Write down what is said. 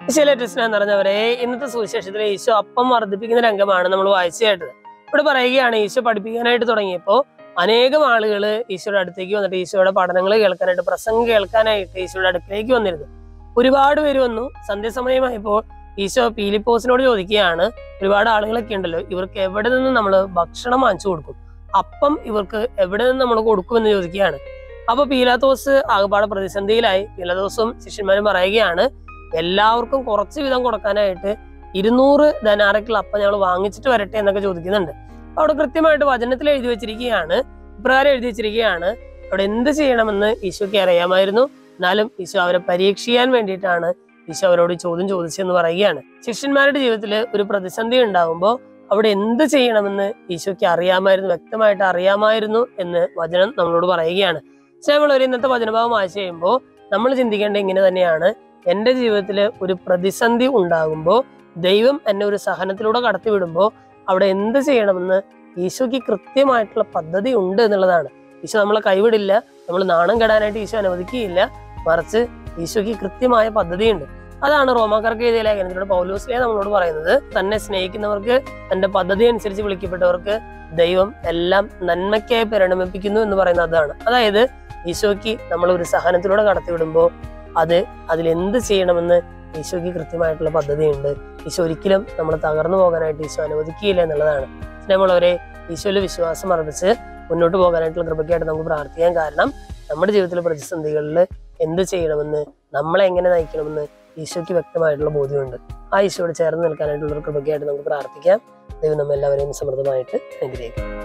ഈശോയിലെ സ്നേഹം നിറഞ്ഞവരെ ഇന്നത്തെ സുവിശേഷത്തിലെ ഈശോ അപ്പം വർദ്ധിപ്പിക്കുന്ന രംഗമാണ് നമ്മൾ വായിച്ചു കേട്ടത് ഇവിടെ പറയുകയാണ് ഈശോ പഠിപ്പിക്കാനായിട്ട് തുടങ്ങിയപ്പോൾ അനേകം ആളുകൾ ഈശോയുടെ അടുത്തേക്ക് വന്നിട്ട് ഈശോയുടെ പഠനങ്ങൾ കേൾക്കാനായിട്ട് പ്രസംഗം കേൾക്കാനായിട്ട് ഈശോയുടെ അടുത്തേക്ക് വന്നിരുന്നു ഒരുപാട് പേര് വന്നു സന്ധ്യാസമയമായപ്പോൾ ഈശോ പീലിപ്പോസിനോട് ചോദിക്കുകയാണ് ഒരുപാട് ആളുകളൊക്കെ ഉണ്ടല്ലോ ഇവർക്ക് എവിടെ നിന്ന് നമ്മൾ ഭക്ഷണം വാങ്ങിച്ചു കൊടുക്കും അപ്പം ഇവർക്ക് എവിടെ നിന്ന് നമ്മൾ കൊടുക്കുമെന്ന് ചോദിക്കുകയാണ് അപ്പൊ പീലാത്തോസ് ആകപ്പാടെ പ്രതിസന്ധിയിലായി പീലാത്തോസും ശിഷ്യന്മാരും പറയുകയാണ് എല്ലാവർക്കും കുറച്ച് വീതം കൊടുക്കാനായിട്ട് ഇരുന്നൂറ് ധനാറയ്ക്കുള്ള അപ്പം ഞങ്ങൾ വാങ്ങിച്ചിട്ട് വരട്ടെ എന്നൊക്കെ ചോദിക്കുന്നുണ്ട് അപ്പൊ അവിടെ കൃത്യമായിട്ട് വചനത്തിൽ എഴുതി വെച്ചിരിക്കുകയാണ് ഇപ്രകാരം എഴുതി വെച്ചിരിക്കുകയാണ് അവിടെ എന്ത് ചെയ്യണമെന്ന് ഈശോയ്ക്ക് അറിയാമായിരുന്നു എന്നാലും ഈശോ അവരെ പരീക്ഷിക്കാൻ വേണ്ടിയിട്ടാണ് ഈശോ അവരോട് ഈ ചോദ്യം ചോദിച്ചെന്ന് പറയുകയാണ് ശിഷ്യന്മാരുടെ ജീവിതത്തിൽ ഒരു പ്രതിസന്ധി ഉണ്ടാകുമ്പോൾ അവിടെ എന്ത് ചെയ്യണമെന്ന് ഈശോയ്ക്ക് അറിയാമായിരുന്നു വ്യക്തമായിട്ട് അറിയാമായിരുന്നു എന്ന് വചനം നമ്മളോട് പറയുകയാണ് സ്നേഹമുള്ളവർ ഇന്നത്തെ വചനഭാവം വായിച്ചു കഴിയുമ്പോൾ നമ്മൾ ചിന്തിക്കേണ്ട ഇങ്ങനെ തന്നെയാണ് എൻ്റെ ജീവിതത്തിൽ ഒരു പ്രതിസന്ധി ഉണ്ടാകുമ്പോൾ ദൈവം എന്നെ ഒരു സഹനത്തിലൂടെ കടത്തിവിടുമ്പോൾ അവിടെ എന്ത് ചെയ്യണമെന്ന് ഈശോയ്ക്ക് കൃത്യമായിട്ടുള്ള പദ്ധതി ഉണ്ട് എന്നുള്ളതാണ് ഈശോ നമ്മളെ കൈവിടില്ല നമ്മൾ നാണം കെടാനായിട്ട് ഈശോ അനുവദിക്കുകയില്ല മറിച്ച് ഈശോയ്ക്ക് കൃത്യമായ പദ്ധതിയുണ്ട് അതാണ് റോമാക്കാർക്ക് എഴുതിയ ലേഖനത്തിലൂടെ പൗലോസ്ലിയ നമ്മളോട് പറയുന്നത് തന്നെ സ്നേഹിക്കുന്നവർക്ക് തന്റെ പദ്ധതി അനുസരിച്ച് വിളിക്കപ്പെട്ടവർക്ക് ദൈവം എല്ലാം നന്മയ്ക്കായി പരിണമിപ്പിക്കുന്നു എന്ന് പറയുന്നത് അതാണ് അതായത് ഈശോയ്ക്ക് നമ്മൾ ഒരു സഹനത്തിലൂടെ കടത്തിവിടുമ്പോൾ അത് അതിൽ എന്ത് ചെയ്യണമെന്ന് ഈശോയ്ക്ക് കൃത്യമായിട്ടുള്ള പദ്ധതിയുണ്ട് ഈശോ ഒരിക്കലും നമ്മൾ തകർന്നു പോകാനായിട്ട് ഈശോ അനുവദിക്കുകയില്ല എന്നുള്ളതാണ് സ്നേഹമുള്ളവരെ ഈശോയിൽ വിശ്വാസം അർപ്പിച്ച് മുന്നോട്ട് പോകാനായിട്ടുള്ള കൃപയ്ക്കായിട്ട് നമുക്ക് പ്രാർത്ഥിക്കാൻ കാരണം നമ്മുടെ ജീവിതത്തിലെ പ്രതിസന്ധികളിൽ എന്ത് ചെയ്യണമെന്ന് നമ്മളെ എങ്ങനെ നയിക്കണമെന്ന് ഈശോയ്ക്ക് വ്യക്തമായിട്ടുള്ള ബോധ്യമുണ്ട് ആ ഈശോയോട് ചേർന്ന് നിൽക്കാനായിട്ടുള്ള ഒരു കൃപയ്ക്കായിട്ട് നമുക്ക് പ്രാർത്ഥിക്കാം ദൈവം നമ്മെല്ലാവരെയും സമൃദ്ധമായിട്ട് അനുഗ്രഹിക്കും